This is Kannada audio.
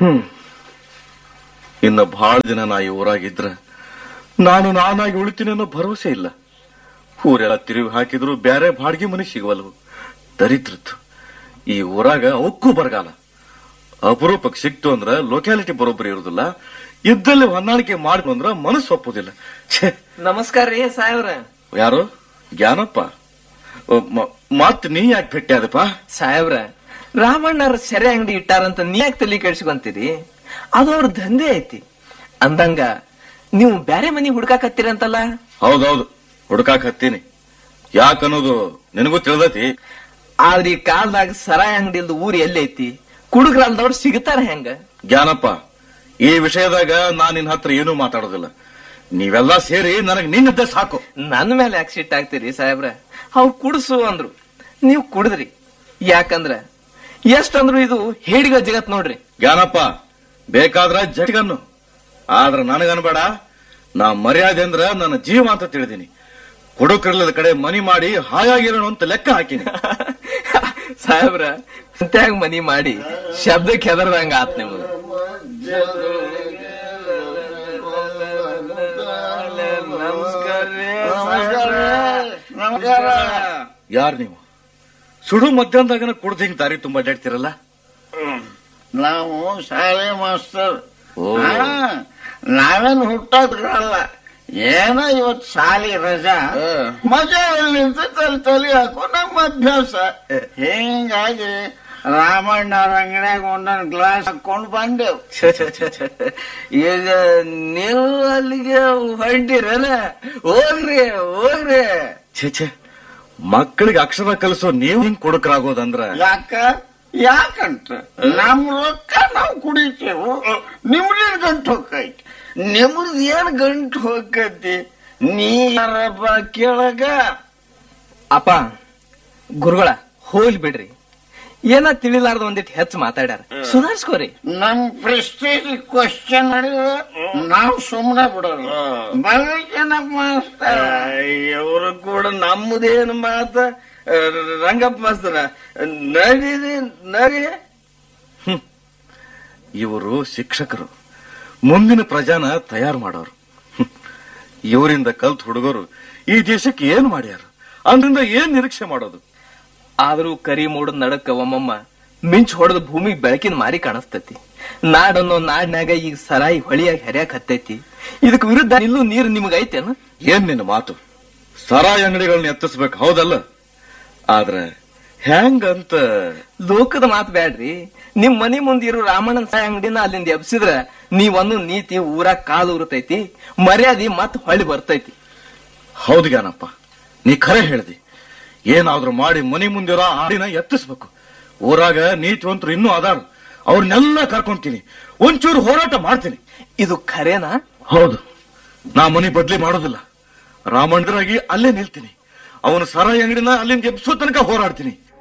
ಹ್ಮ್ ಇನ್ನ ಬಹಳ ದಿನ ನಾ ಈ ಊರಾಗಿದ್ರ ನಾನು ನಾನಾಗಿ ಉಳಿತೀನಿ ಅನ್ನೋ ಭರವಸೆ ಇಲ್ಲ ಊರೆಲ್ಲ ತಿರುಗಿ ಹಾಕಿದ್ರು ಬ್ಯಾರೆ ಬಾಡಿಗೆ ಮನೆ ಸಿಗವಲ್ವು ದರಿದ್ರತ್ತು ಈ ಊರಾಗ ಅವಕ್ಕೂ ಬರಗಾಲ ಅಪರೂಪಕ್ಕೆ ಸಿಕ್ತು ಅಂದ್ರ ಲೊಕ್ಯಾಲಿಟಿ ಬರೋಬ್ಬರಿ ಇರುದಿಲ್ಲ ಇದ್ದಲ್ಲಿ ಹೊಂದಾಣಿಕೆ ಮಾಡಿ ಅಂದ್ರ ಮನಸ್ಸು ಒಪ್ಪುದಿಲ್ಲ ಛೇ ನಮಸ್ಕಾರ ರೀ ಸಾಹೇಬ್ರ ಯಾರು ಜ್ಞಾನಪ್ಪ ಓ, ಮ- ಮತ್ ನೀ ಯಾಕೆ ಭೇಟಿ ಆದಪ್ಪ ಸಾಹೇಬ್ರ ರಾಮಣ್ಣರ ಸೆರೆ ಅಂಗಡಿ ಇಟ್ಟಾರಂತ ನೀ ಯಾಕೆ ತಲೆ ಕೆಡ್ಸ್ಕೊಂತೀರಿ ಅದು ಅವ್ರ ದಂಧೆ ಐತಿ ಅಂದಂಗ ನೀವು ಬ್ಯಾರೆ ಮನಿ ಹುಡ್ಕಾಕತ್ತೀರಂತಲ್ಲ ಹೌದೌದು ಹುಡುಕಾಕ್ ಹತ್ತೀನಿ ಯಾಕನ್ನೋದು ನಿನಗೂ ತಿಳಿದೈತಿ ಆದ್ರ ಈ ಕಾಲದಾಗ ಸರಾಯಿ ಅಂಗಡಿ ಇಲ್ದ ಊರ್ ಎಲ್ಲೈತಿ ಕುಡುಗ್ರಲ್ದವ್ರು ಸಿಗ್ತಾರ ಹೆಂಗ ಜ್ಞಾನಪ್ಪ ಈ ವಿಷಯದಾಗ ನಾನ್ ನಿನ್ ಹತ್ರ ಏನೂ ಮಾತಾಡೋದಿಲ್ಲ ನೀವೆಲ್ಲ ಸೇರಿ ನನಗ್ ನಿನ್ನದ್ದೇ ಸಾಕು ನನ್ನ ಮೇಲೆ ಯಾಕೆ ಸಿಟ್ ಆಗ್ತೀರಿ ಸಾಹೇಬ್ರ ಅವ್ರು ಕುಡ್ಸು ಅಂದ್ರು ನೀವು ಕುಡಿದ್ರಿ ಯಾಕಂದ್ರ ಎಷ್ಟಂದ್ರು ಇದು ಹೇಡಿಗ ಜಗತ್ ನೋಡ್ರಿ ಜ್ಞಾನಪ್ಪ ಬೇಕಾದ್ರ ಜಟ್ಗನ್ನು ಆದ್ರ ನನಗನ್ಬೇಡ ನಾ ಮರ್ಯಾದೆ ಅಂದ್ರ ನನ್ನ ಜೀವ ಅಂತ ತಿಳಿದೀನಿ ಕುಡುಕರಿಲ್ಲದ ಕಡೆ ಮನಿ ಮಾಡಿ ಹಾಯಾಗಿರೋಣ ಅಂತ ಲೆಕ್ಕ ಹಾಕಿನಿ ಸಾಹೇಬ್ರ ಸಂತ್ಯಾಗ ಮನಿ ಮಾಡಿ ಶಬ್ದಕ್ಕೆ ಹೆದರ್ದಂಗ ಆತ್ ನಿಮ್ಗೆ ಯಾರ್ ನೀವು ಸುಡು ಮಧ್ಯಾಹ್ನದಾಗನ ಕುಡ್ದು ಹಿಂಗ್ ದಾರಿ ತುಂಬಾ ಅಡ್ಡಾಡ್ತಿರಲ್ಲ ನಾವು ಶಾಲೆ ಮಾಸ್ತರ್ ಓ. ಹಾ, ನಾವೇನ್ ಹುಟ್ಟೋದ್ರಲ್ಲ ಏನೋ ಇವತ್ ಶಾಲೆ ರಜಾ ಮಜಾ ಎಲ್ಲಿಂದ ತಲೆ ತಲೆ ಹಾಕೋ ನಮ್ಮ ಅಭ್ಯಾಸ ಹಿಂಗಾಗಿ ರಾಮಣ್ಣವ್ರ ಅಂಗಡಿಯಾಗ ಒಂದೊಂದು ಗ್ಲಾಸ್ ಹಾಕೊಂಡು ಬಂದೆವು ಈಗ ನೀವು ಅಲ್ಲಿಗೆ ಹೊಂಟಿರನ ಹೋಗ್ರಿ ಹೋಗ್ರಿ ಛೇ ಛೇ ಮಕ್ಕಳಿಗೆ ಅಕ್ಷರ ಕಲಿಸೋ ನೀವು ಹಿಂಗ್ ಕುಡುಕರಾಗೋದಂದ್ರ ಯಾಕ ಯಾಕಂತ ನಮ್ ರೊಕ್ಕ ನಾವು ಕುಡಿತೇವು ನಿಮ್ದೇನ್ ಗಂಟು ಹೋಗೈತಿ ನಿಮ್ದು ಏನ್ ಗಂಟು ಹೋಗತಿ ನೀರಪ್ಪ ಕೇಳಗ ಅಪ್ಪ ಗುರುಗಳ ಹೋಗ್ಲಿ ಬಿಡ್ರಿ ಏನ ತಿಳಿಲಾರ್ದ ಒಂದಿಟ್ಟು ಹೆಚ್ಚು ಮಾತಾಡ್ಯಾರ ಸುಧಾರ್ಸ್ಕೋರಿ ನಮ್ ಪ್ರೆಸ್ಟೇಜ್ ಕ್ವಶನ್ ಮಾಡಿದ್ರೆ ನಾವು ಸುಮ್ಮನೆ ಬಿಡೋದು ಏನಪ್ಪ ಮಾಸ್ತರ ಇವರು ಕೂಡ ನಮ್ಮದೇನು ಮಾತ ರಂಗಪ್ಪ ಮಾಸ್ತರ ನಡೀರಿ ನಡಿ ಇವರು ಶಿಕ್ಷಕರು ಮುಂದಿನ ಪ್ರಜಾನ ತಯಾರು ಮಾಡೋರು ಹ್ಮ್. ಇವರಿಂದ ಕಲ್ತ್ ಹುಡುಗರು ಈ ದೇಶಕ್ಕೆ ಏನ್ ಮಾಡ್ಯಾರ ಅಂದ್ರಿಂದ ಏನ್ ನಿರೀಕ್ಷೆ ಮಾಡೋದು ಆದ್ರೂ ಕರಿ ಮೂಡದ್ ನಡಕ್ಕ ಒಮ್ಮಮ್ಮ ಮಿಂಚ್ ಹೊಡೆದ ಭೂಮಿಗ್ ಬೆಳಕಿನ ಮಾರಿ ಕಾಣಿಸ್ತೈತಿ ನಾಡನ್ನೋ ನಾಡ್ನ್ಯಾಗ ಈಗ ಸರಾಯಿ ಹೊಳಿಯಾಗಿ ಹೆರ್ಯಾಕ್ ಹತ್ತೈತಿ ಇದಕ್ ವಿರುದ್ಧ ನಿಲ್ಲೂ ನೀರು ನಿಮಗ ಐತೇನು ಏನ್ ನಿನ್ನ ಮಾತು ಸರಾಯಿ ಅಂಗಡಿಗಳನ್ನ ಎತ್ತಿಸ್ಬೇಕು ಹೌದಲ್ಲ ಆದ್ರೆ ಹೆಂಗಂತ ಲೋಕದ ಮಾತು ಬ್ಯಾಡ್ರಿ ನಿಮ್ ಮನಿ ಮುಂದಿರೋ ರಾಮಣ್ಣನ ಸಾಯ ಅಂಗಡಿನ ಅಲ್ಲಿಂದ ಎಬ್ಸಿದ್ರ ನೀವನ್ನು ನೀತಿ ಊರಾಗ ಕಾಲು ಉರುತೈತಿ ಮರ್ಯಾದಿ ಮತ್ ಹೊಳಿ ಬರ್ತೈತಿ ಹೌದು ಜ್ಞಾನಪ್ಪ ನೀ ಖರೆ ಹೇಳ್ದಿ ಏನಾದ್ರೂ ಮಾಡಿ ಮನೆ ಮುಂದಿರೋ ಆಡಿನ ಎತ್ತಿಸ್ಬೇಕು ಊರಾಗ ನೀತಿವಂತರು ಇನ್ನೂ ಅದಾರ ಅವ್ರನ್ನೆಲ್ಲ ಕರ್ಕೊಂತೀನಿ ಒಂಚೂರು ಹೋರಾಟ ಮಾಡ್ತೀನಿ ಇದು ಖರೇನಾ ಹೌದು ನಾ ಮನೆ ಬದ್ಲಿ ಮಾಡೋದಿಲ್ಲ ರಾಮಣ್ಣರಾಗಿ ಅಲ್ಲೇ ನಿಲ್ತೀನಿ ಅವನು ಸರಾಯಿ ಅಂಗಡಿನ ಅಲ್ಲಿಂದ ಎಬ್ಸೋ ತನಕ ಹೋರಾಡ್ತೀನಿ